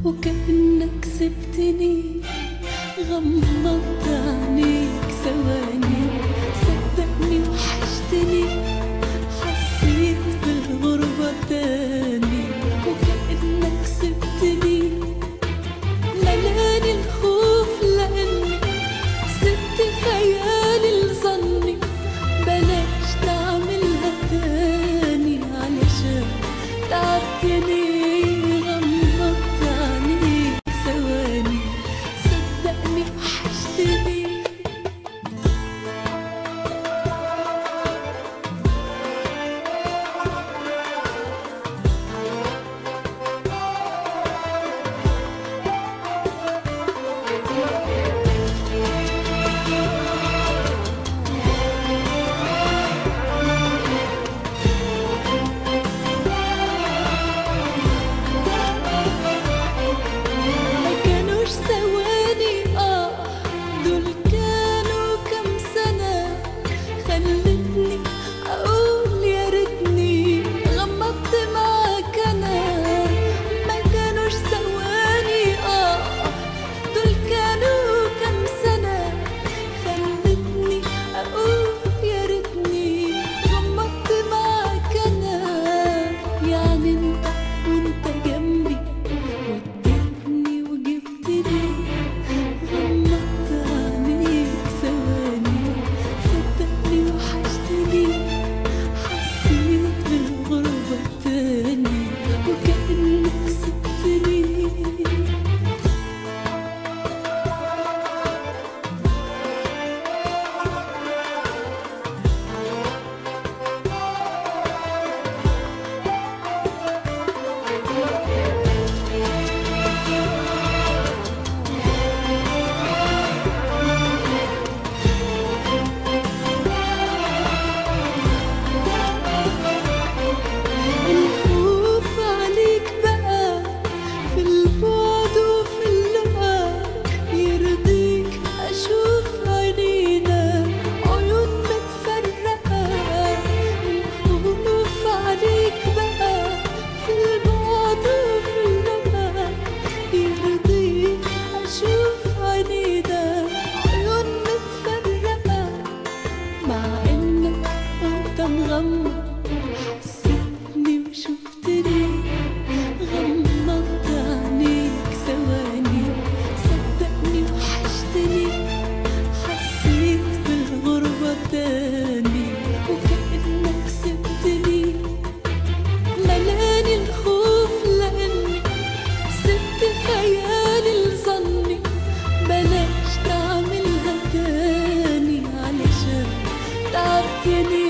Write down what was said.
وكأنك سبتني غمضت عينيك ثواني صدقني وحشتني حسيت بالغربة تاني وكأنك سبتني ملاني الخوف لأني سبت خيالي لظني بلاش تعملها تاني علشان تعبتني غمضت عينيك ثواني صدقني وحشتني ما كانوش ثواني اه دول كانوا كام سنة خلتني اقول يا ريتني غمضت معاك انا ما كانوش ثواني اه دول كانوا كام سنة خلتني اقول يا ريتني غمضت معاك انا يعني انت وانت جنبي وديتني وجبتني غمضت عينيك ثواني صدقني وحشتني حسيت بالغربة تاني وكأنك سبتني الخوف عليك بقى في البعد وفي اللقاء يرضيك أشوف عينينا عيون متفرقة الخوف عليك بقى في البعد وفي اللقاء يرضيك أشوف عينينا عيون متفرقة مع إنك وأنت مغمض حسيتني وشفتني غمضت عينيك ثواني صدقني وحشتني حسيت بالغربة تاني وكأنك سبتني ملاني الخوف لأني سبت خيالي لظني بلاش تعملها تاني علشان تعبتني